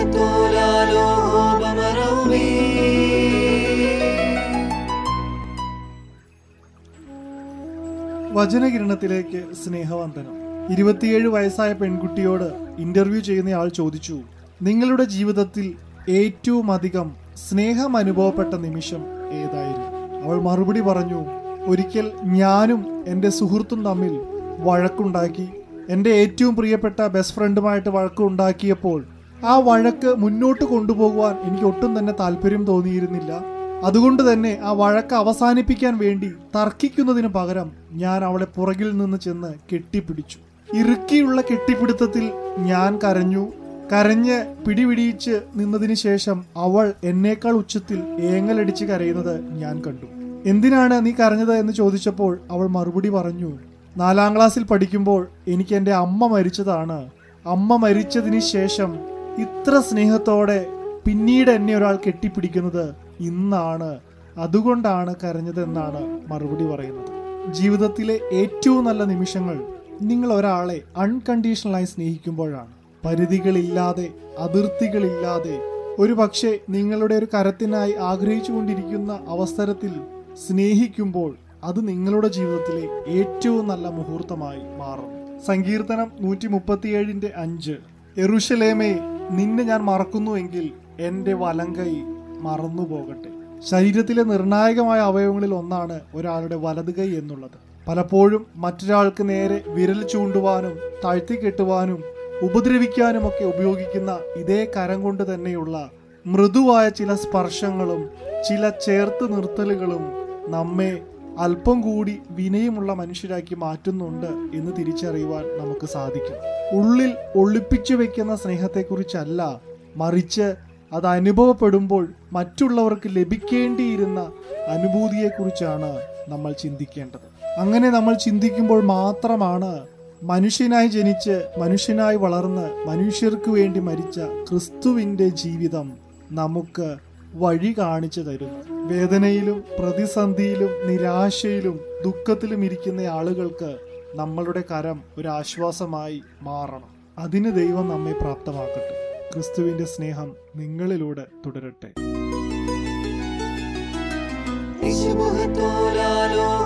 مهتولا بمرومي വചനകിരണത്തിലേക്ക് സ്നേഹവന്ദനം ഇരുപത്തിയേഴ് വയസ്സായ പെൺകുട്ടിയോട് ഇന്റർവ്യൂ ചെയ്യുന്നയാൾ ചോദിച്ചു നിങ്ങളുടെ ജീവിതത്തിൽ ഏറ്റവും അധികം സ്നേഹം അനുഭവപ്പെട്ട നിമിഷം ഏതായിരുന്നു അവൾ മറുപടി പറഞ്ഞു ഒരിക്കൽ ഞാനും എൻ്റെ സുഹൃത്തും തമ്മിൽ വഴക്കുണ്ടാക്കി എൻ്റെ ഏറ്റവും പ്രിയപ്പെട്ട ബെസ്റ്റ് ഫ്രണ്ടുമായിട്ട് വഴക്കുണ്ടാക്കിയപ്പോൾ ആ വഴക്ക് മുന്നോട്ട് കൊണ്ടുപോകുവാൻ എനിക്ക് ഒട്ടും തന്നെ താല്പര്യം തോന്നിയിരുന്നില്ല അതുകൊണ്ട് തന്നെ ആ വഴക്ക് അവസാനിപ്പിക്കാൻ വേണ്ടി തർക്കിക്കുന്നതിന് പകരം ഞാൻ അവളെ പുറകിൽ നിന്ന് ചെന്ന് കെട്ടിപ്പിടിച്ചു ഇറുക്കിയുള്ള കെട്ടിപ്പിടുത്തത്തിൽ ഞാൻ കരഞ്ഞു കരഞ്ഞ് പിടിപിടിയിച്ച് നിന്നതിന് ശേഷം അവൾ എന്നേക്കാൾ ഉച്ചത്തിൽ ഏങ്ങലടിച്ച് കരയുന്നത് ഞാൻ കണ്ടു എന്തിനാണ് നീ കരഞ്ഞത് എന്ന് ചോദിച്ചപ്പോൾ അവൾ മറുപടി പറഞ്ഞു നാലാം ക്ലാസ്സിൽ പഠിക്കുമ്പോൾ എനിക്ക് എൻ്റെ അമ്മ മരിച്ചതാണ് അമ്മ മരിച്ചതിന് ശേഷം ഇത്ര സ്നേഹത്തോടെ പിന്നീട് എന്നെ ഒരാൾ കെട്ടിപ്പിടിക്കുന്നത് ഇന്നാണ് അതുകൊണ്ടാണ് കരഞ്ഞതെന്നാണ് മറുപടി പറയുന്നത് ജീവിതത്തിലെ ഏറ്റവും നല്ല നിമിഷങ്ങൾ നിങ്ങൾ ഒരാളെ അൺകണ്ടീഷണലായി സ്നേഹിക്കുമ്പോഴാണ് പരിധികളില്ലാതെ അതിർത്തികളില്ലാതെ ഒരു പക്ഷേ നിങ്ങളുടെ ഒരു കരത്തിനായി ആഗ്രഹിച്ചുകൊണ്ടിരിക്കുന്ന അവസരത്തിൽ സ്നേഹിക്കുമ്പോൾ അത് നിങ്ങളുടെ ജീവിതത്തിലെ ഏറ്റവും നല്ല മുഹൂർത്തമായി മാറും സങ്കീർത്തനം നൂറ്റി മുപ്പത്തിയേഴിന്റെ അഞ്ച് എറുഷലേമേ നിന്നെ ഞാൻ മറക്കുന്നുവെങ്കിൽ എൻ്റെ വലങ്കൈ മറന്നു പോകട്ടെ ശരീരത്തിലെ നിർണായകമായ അവയവങ്ങളിൽ ഒന്നാണ് ഒരാളുടെ വലത് കൈ എന്നുള്ളത് പലപ്പോഴും മറ്റൊരാൾക്ക് നേരെ വിരൽ ചൂണ്ടുവാനും താഴ്ത്തിക്കെട്ടുവാനും ഉപദ്രവിക്കാനുമൊക്കെ ഉപയോഗിക്കുന്ന ഇതേ കരം കൊണ്ട് തന്നെയുള്ള മൃദുവായ ചില സ്പർശങ്ങളും ചില ചേർത്ത് നിർത്തലുകളും നമ്മെ അല്പം കൂടി വിനയമുള്ള മനുഷ്യരാക്കി മാറ്റുന്നുണ്ട് എന്ന് തിരിച്ചറിയുവാൻ നമുക്ക് സാധിക്കും ഉള്ളിൽ ഒളിപ്പിച്ചു വെക്കുന്ന സ്നേഹത്തെക്കുറിച്ചല്ല മറിച്ച് അത് അനുഭവപ്പെടുമ്പോൾ മറ്റുള്ളവർക്ക് ലഭിക്കേണ്ടിയിരുന്ന അനുഭൂതിയെക്കുറിച്ചാണ് നമ്മൾ ചിന്തിക്കേണ്ടത് അങ്ങനെ നമ്മൾ ചിന്തിക്കുമ്പോൾ മാത്രമാണ് മനുഷ്യനായി ജനിച്ച് മനുഷ്യനായി വളർന്ന് മനുഷ്യർക്ക് വേണ്ടി മരിച്ച ക്രിസ്തുവിൻ്റെ ജീവിതം നമുക്ക് വഴി കാണിച്ചു തരുന്നു വേദനയിലും പ്രതിസന്ധിയിലും നിരാശയിലും ദുഃഖത്തിലും ഇരിക്കുന്ന ആളുകൾക്ക് നമ്മളുടെ കരം ഒരു ആശ്വാസമായി മാറണം അതിന് ദൈവം നമ്മെ പ്രാപ്തമാക്കട്ടെ ക്രിസ്തുവിന്റെ സ്നേഹം നിങ്ങളിലൂടെ തുടരട്ടെ مهتولا